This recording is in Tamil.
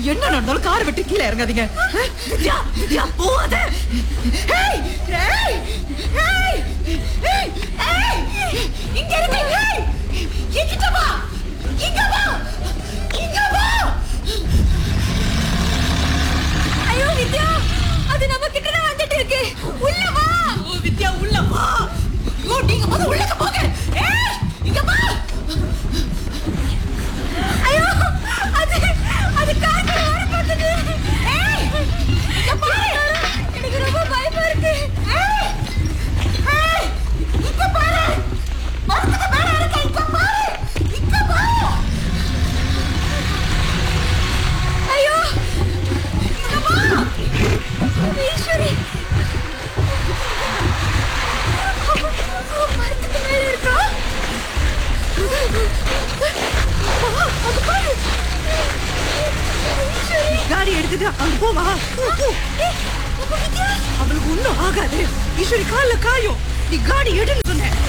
என்ன நடந்தாலும் கார் விட்டு கீழே இறங்காதீங்க வித்யா வித்யா போகாத ஏய் ஏய் ஏய் ஏய் ஏய் இங்க இருங்க ஏய் என்கிட்ட வா இங்க வா இங்க வா ஐயோ வித்யா அது நம்ம கிட்ட தான் வந்துட்டு இருக்கு உள்ள வா ஓ வித்யா உள்ள வா ஐயோ நீங்க முத உள்ளக்க போங்க ஏய் இங்க வா ஐயோ அது அது காத்துல வர பார்த்தது ஏய் இங்க பாரு எனக்கு ரொம்ப பயமா இருக்கு ஏய் ஏய் இங்க பாரு மரத்துக்கு மேல இருக்க இங்க பாரு இங்க வா ஐயோ இங்க வா ஈஸ்வரி மரத்துக்கு மேல இருக்கா அது பாரு ஈஸ்வரி காடி எடுத்துட்டு அங்க போமா போ, போ. ஏய், அப்ப வித்யா அவளுக்கு ஒண்ணும் ஆகாது ஈஸ்வரி கால்ல காயும் நீ காடி எடுன்னு சொன்ன